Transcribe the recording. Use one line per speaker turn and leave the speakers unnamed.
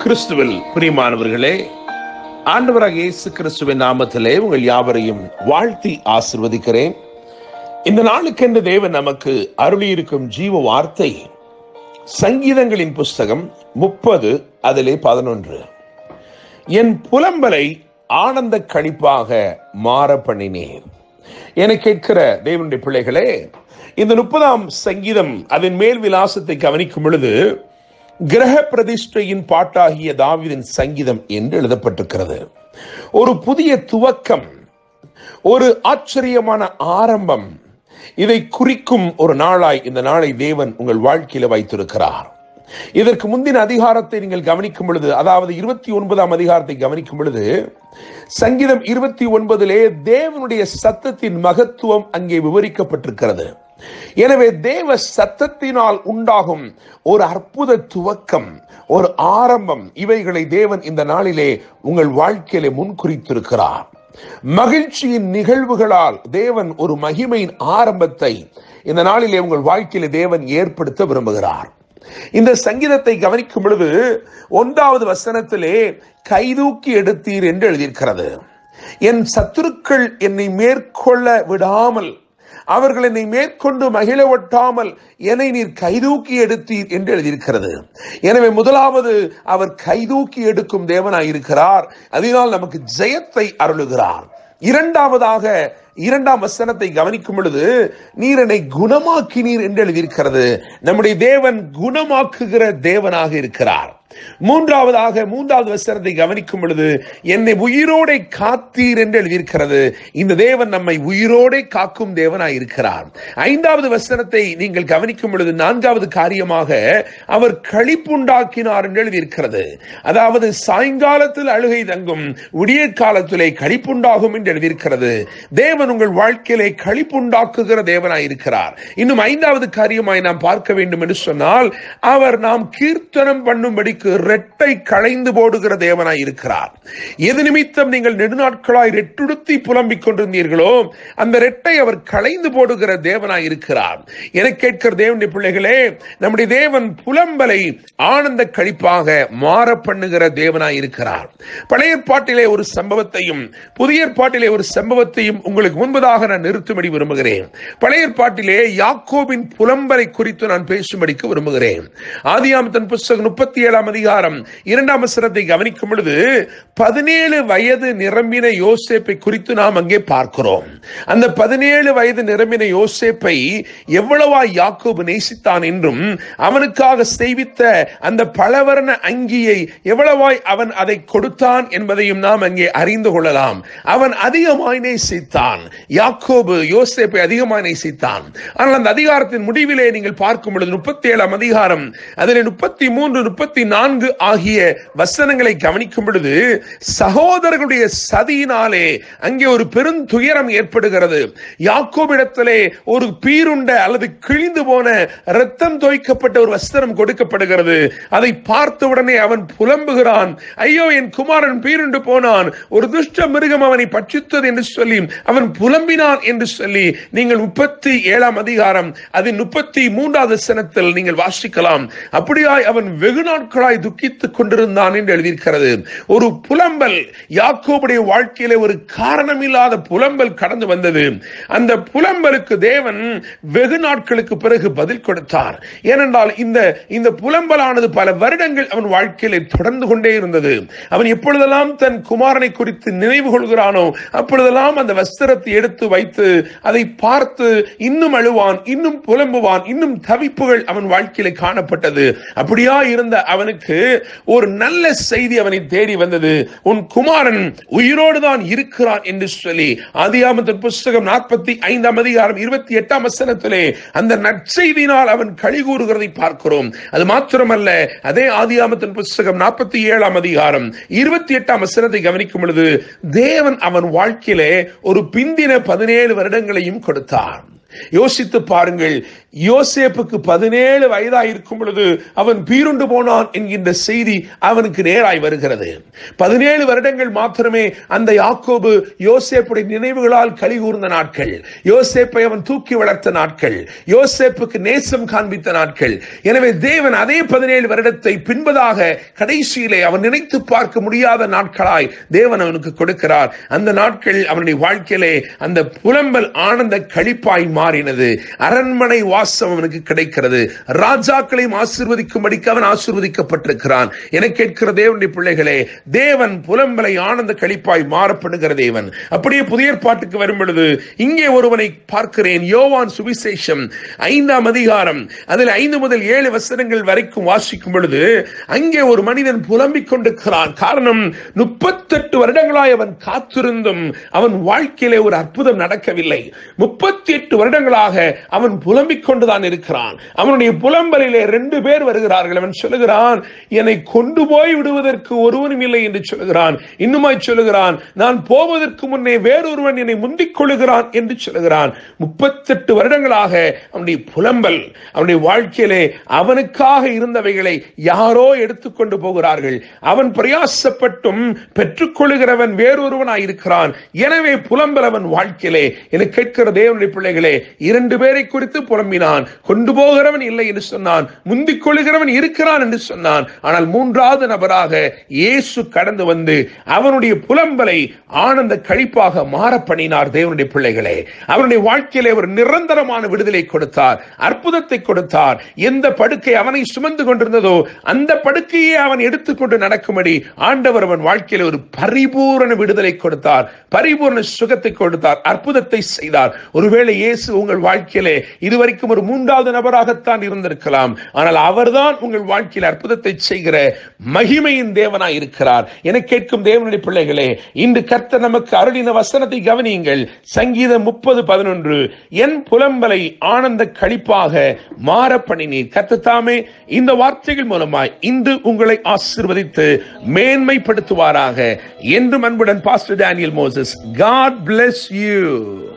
கிறிஸ்துவில் பிரியமானவர்களே ஆண்டவராக இயேசு கிறிஸ்துவின் நாமத்திலே உங்கள் யாவரையும் வாழ்த்தி ஆசிர்வதிக்கிறேன் இந்த நாளுக்கென்று தேவன் நமக்கு அருளியிருக்கும் ஜீவ வார்த்தை சங்கீதங்களின் புஸ்தகம் முப்பது அதிலே பதினொன்று என் புலம்பலை ஆனந்த கழிப்பாக மாற பண்ணினேன் என கேட்கிற தேவனுடைய பிள்ளைகளே இந்த முப்பதாம் சங்கீதம் அதன் மேல் விலாசத்தை கவனிக்கும் பொழுது கிரக பிரதிஷ்டையின் பாட்டாகிய தாவீதின் சங்கீதம் என்று எழுதப்பட்டிருக்கிறது ஒரு புதிய துவக்கம் ஒரு ஆச்சரியமான ஆரம்பம் இதை குறிக்கும் ஒரு நாளாய் இந்த நாளை தேவன் உங்கள் வாழ்க்கையில வைத்திருக்கிறார் இதற்கு முந்தின அதிகாரத்தை நீங்கள் கவனிக்கும் பொழுது அதாவது இருபத்தி ஒன்பதாம் அதிகாரத்தை கவனிக்கும் பொழுது சங்கீதம் இருபத்தி ஒன்பதிலே தேவனுடைய சத்தத்தின் மகத்துவம் அங்கே விவரிக்கப்பட்டிருக்கிறது எனவே தேவ சத்தத்தினால் உண்டாகும் ஒரு அற்புத துவக்கம் ஒரு ஆரம்பம் இவைகளை தேவன் இந்த நாளிலே உங்கள் வாழ்க்கையிலே முன்குறித்திருக்கிறார் மகிழ்ச்சியின் நிகழ்வுகளால் தேவன் ஒரு மகிமையின் ஆரம்பத்தை இந்த நாளிலே உங்கள் வாழ்க்கையிலே தேவன் ஏற்படுத்த விரும்புகிறார் இந்த சங்கீதத்தை கவனிக்கும் பொழுது ஒன்றாவது வசனத்திலே கைதூக்கி எடுத்தீர் என்று எழுதியிருக்கிறது என் சத்துருக்கள் என்னை மேற்கொள்ள விடாமல் அவர்கள் என்னை மேற்கொண்டு மகிழ ஒட்டாமல் என்னை நீர் கைதூக்கி எடுத்தீர் என்று எழுதியிருக்கிறது எனவே முதலாவது அவர் கைதூக்கி எடுக்கும் தேவனாயிருக்கிறார் அதனால் நமக்கு ஜெயத்தை அருளுகிறார் இரண்டாவதாக இரண்டாம் வசனத்தை கவனிக்கும் பொழுது நீர் என்னை குணமாக்கினீர் என்று எழுதியிருக்கிறது நம்முடைய தேவன் குணமாக்குகிற தேவனாக இருக்கிறார் மூன்றாவதாக மூன்றாவது வசனத்தை கவனிக்கும் பொழுது என்னை உயிரோடை காத்தீர் என்று எழுதியிருக்கிறது இந்த தேவன் நம்மை உயிரோடை காக்கும் தேவனாய் இருக்கிறார் ஐந்தாவது வசனத்தை நீங்கள் கவனிக்கும் பொழுது நான்காவது காரியமாக அவர் களிப்புண்டாக்கினார் என்று எழுதியிருக்கிறது அதாவது சாயங்காலத்தில் அழுகை தங்கும் விடிய காலத்திலே களிப்புண்டாகும் என்று எழுதியிருக்கிறது தேவன் உங்கள் வாழ்க்கையிலே களிப்புண்டாக்குகிற தேவனாய் இருக்கிறார் இன்னும் ஐந்தாவது காரியமாய் நாம் பார்க்க வேண்டும் என்று சொன்னால் அவர் நாம் கீர்த்தனம் பண்ணும்படிக்கு ரெட்டை களைந்து போடுகிற தேவனாய் இருக்கிறார் எது நிமித்தம் நீங்கள் நெடுநாட்களாய் ரெட்டுடுத்தி புலம்பிக் கொண்டிருந்தீர்களோ அந்த ரெட்டை அவர் களைந்து போடுகிற தேவனாய் இருக்கிறார் என கேட்கிற தேவனுடைய பிள்ளைகளே நம்முடைய தேவன் புலம்பலை ஆனந்த கழிப்பாக மாற பண்ணுகிற தேவனாய் இருக்கிறார் பழைய பாட்டிலே ஒரு சம்பவத்தையும் புதிய பாட்டிலே ஒரு சம்பவத்தையும் உங்களுக்கு முன்பதாக நான் நிறுத்தும்படி விரும்புகிறேன் பழைய பாட்டிலே யாக்கோபின் புலம்பலை குறித்து நான் பேசும்படிக்கு விரும்புகிறேன் ஆதியாமத்தன் புஸ்தகம் முப்பத்தி ஏழாம் அதிகாரம் இரண்டாம் வசனத்தை கவனிக்கும் பொழுது பதினேழு வயது நிரம்பின யோசேப்பை குறித்து நாம் அங்கே பார்க்கிறோம் அந்த பதினேழு வயது நிரம்பின யோசேப்பை எவ்வளவா யாக்கோபு நேசித்தான் என்றும் அவனுக்காக செய்வித்த அந்த பலவர்ண அங்கியை எவ்வளவாய் அவன் அதை கொடுத்தான் என்பதையும் நாம் அங்கே அறிந்து கொள்ளலாம் அவன் அதிகமாய் நேசித்தான் யாக்கோபு யோசேப்பை அதிகமாய் நேசித்தான் ஆனால் அந்த அதிகாரத்தின் முடிவிலே நீங்கள் பார்க்கும் பொழுது முப்பத்தி ஏழாம் அதிகாரம் அதில் முப்பத்தி மூன்று முப்பத்தி நான்கு ஆகிய வசனங்களை கவனிக்கும் பொழுது சகோதரர்களுடைய சதியினாலே அங்கே ஒரு பெருந்துயரம் ஏற்படுகிறது யாக்கோபிடத்திலே ஒரு பீருண்ட அல்லது கிழிந்து போன ரத்தம் தோய்க்கப்பட்ட ஒரு வஸ்திரம் கொடுக்கப்படுகிறது அதை பார்த்த உடனே அவன் புலம்புகிறான் ஐயோ என் குமாரன் பீருண்டு போனான் ஒரு துஷ்ட மிருகம் அவனை பட்சித்தது என்று சொல்லி அவன் புலம்பினான் என்று சொல்லி நீங்கள் முப்பத்தி ஏழாம் அதிகாரம் அதன் முப்பத்தி மூன்றாவது வசனத்தில் நீங்கள் வாசிக்கலாம் அப்படியாய் அவன் வெகு நாட்களாய் துக்கித்துக் கொண்டிருந்தான் என்று எழுதியிருக்கிறது ஒரு புலம்பல் யாக்கோபுடைய வாழ்க்கையிலே ஒரு காரணமில்லாத புலம்பல் கடந்து வந்தது அந்த புலம்பலுக்கு தேவன் வெகு நாட்களுக்கு பிறகு பதில் கொடுத்தார் ஏனென்றால் இந்த இந்த புலம்பலானது பல வருடங்கள் அவன் வாழ்க்கையிலே தொடர்ந்து கொண்டே இருந்தது அவன் எப்பொழுதெல்லாம் தன் குமாரனை குறித்து நினைவு கொள்கிறானோ அப்பொழுதெல்லாம் அந்த வஸ்திரத்தை எடுத்து வைத்து அதை பார்த்து இன்னும் அழுவான் இன்னும் புலம்புவான் இன்னும் தவிப்புகள் அவன் வாழ்க்கையில காணப்பட்டது அப்படியா இருந்த அவனுக்கு ஒரு நல்ல செய்தி அவனை தேடி வந்தது உன் குமாரன் உயிரோடு தான் இருக்கிறான் என்று சொல்லி ஆதியாமத்தின் புஸ்தகம் நாற்பத்தி ஐந்தாம் அதிகாரம் இருபத்தி எட்டாம் வசனத்திலே அந்த நற்செய்தியினால் அவன் களி கூறுகிறதை பார்க்கிறோம் அது மாத்திரமல்ல அதே ஆதியாமத்தின் புஸ்தகம் நாற்பத்தி ஏழாம் அதிகாரம் இருபத்தி எட்டாம் வசனத்தை கவனிக்கும் பொழுது தேவன் அவன் வாழ்க்கையிலே ஒரு பிந்தின பதினேழு வருடங்களையும் கொடுத்தார் யோசித்து பாருங்கள் யோசேப்புக்கு பதினேழு வயதாய் இருக்கும் பொழுது அவன் பீருண்டு போனான் என்கின்ற செய்தி அவனுக்கு நேராய் வருகிறது பதினேழு வருடங்கள் மாத்திரமே அந்த யாக்கோபு யோசேப்புடைய நினைவுகளால் கலி கூர்ந்த நாட்கள் யோசேப்பை அவன் தூக்கி வளர்த்த நாட்கள் யோசேப்புக்கு நேசம் காண்பித்த நாட்கள் எனவே தேவன் அதே பதினேழு வருடத்தை பின்பதாக கடைசியிலே அவன் நினைத்து பார்க்க முடியாத நாட்களாய் தேவன் அவனுக்கு கொடுக்கிறார் அந்த நாட்கள் அவனுடைய வாழ்க்கையிலே அந்த புலம்பல் ஆனந்த கழிப்பாய் மாறினது அரண்மனை வாசம் அவனுக்கு கிடைக்கிறது ராஜாக்களையும் ஆசிர்வதிக்கும்படிக்கு அவன் ஆசிர்வதிக்கப்பட்டிருக்கிறான் என கேட்கிற தேவனுடைய பிள்ளைகளே தேவன் புலம்பலை ஆனந்த கழிப்பாய் மாறப்படுகிற தேவன் அப்படியே புதிய பாட்டுக்கு வரும் பொழுது இங்கே ஒருவனை பார்க்கிறேன் யோவான் சுவிசேஷம் ஐந்தாம் அதிகாரம் அதில் ஐந்து முதல் ஏழு வசனங்கள் வரைக்கும் வாசிக்கும் பொழுது அங்கே ஒரு மனிதன் புலம்பிக் கொண்டிருக்கிறான் காரணம் முப்பத்தெட்டு வருடங்களாய் அவன் காத்திருந்தும் அவன் வாழ்க்கையிலே ஒரு அற்புதம் நடக்கவில்லை முப்பத்தி எட்டு வருடங்களாக அவன் புலம்பிக் கொண்டுதான் இருக்கிறான் அவனுடைய புலம்பலிலே ரெண்டு பேர் வருகிறார்கள் அவன் சொல்லுகிறான் என்னை கொண்டு போய் விடுவதற்கு ஒருவனும் இல்லை என்று சொல்லுகிறான் இன்னுமாய் சொல்லுகிறான் நான் போவதற்கு முன்னே வேறொருவன் என்னை முந்திக் கொள்ளுகிறான் என்று சொல்லுகிறான் முப்பத்தெட்டு வருடங்களாக அவனுடைய புலம்பல் அவனுடைய வாழ்க்கையிலே அவனுக்காக இருந்தவைகளை யாரோ எடுத்துக்கொண்டு போகிறார்கள் அவன் பிரயாசப்பட்டும் பெற்றுக்கொள்ளுகிறவன் வேறொருவனாய் இருக்கிறான் எனவே புலம்பல் அவன் வாழ்க்கையிலே என கேட்கிற தேவனுடைய பிள்ளைகளே இரண்டு பேரை குறித்து புலம்பினான் கொண்டு போகிறவன் இல்லை என்று சொன்னான் முந்திக் கொள்ளுகிறவன் இருக்கிறான் என்று சொன்னான் ஆனால் மூன்றாவது நபராக இயேசு கடந்து வந்து அவனுடைய புலம்பலை ஆனந்த கழிப்பாக மாற பண்ணினார் தேவனுடைய பிள்ளைகளே அவனுடைய வாழ்க்கையிலே ஒரு நிரந்தரமான விடுதலை கொடுத்தார் அற்புதத்தை கொடுத்தார் எந்த படுக்கை அவனை சுமந்து கொண்டிருந்ததோ அந்த படுக்கையை அவன் எடுத்துக்கொண்டு நடக்கும்படி ஆண்டவர் அவன் வாழ்க்கையில ஒரு பரிபூரண விடுதலை கொடுத்தார் பரிபூரண சுகத்தை கொடுத்தார் அற்புதத்தை செய்தார் ஒருவேளை இயேசு உங்கள் வாழ்க்கையிலே இதுவரைக்கும் ஒரு மூன்றாவது நபராகத்தான் இருந்திருக்கலாம் ஆனால் அவர்தான் உங்கள் வாழ்க்கையில் அற்புதத்தை செய்கிற மகிமையின் தேவனாய் இருக்கிறார் என கேட்கும் தேவனுடைய பிள்ளைகளே இன்று கர்த்தர் நமக்கு அருளின வசனத்தை கவனியுங்கள் சங்கீதம் முப்பது பதினொன்று என் புலம்பலை ஆனந்த கழிப்பாக மாற பண்ணினீர் கர்த்தத்தாமே இந்த வார்த்தைகள் மூலமாய் இன்று உங்களை ஆசிர்வதித்து மேன்மைப்படுத்துவாராக என்றும் அன்புடன் pastor Daniel Moses God bless you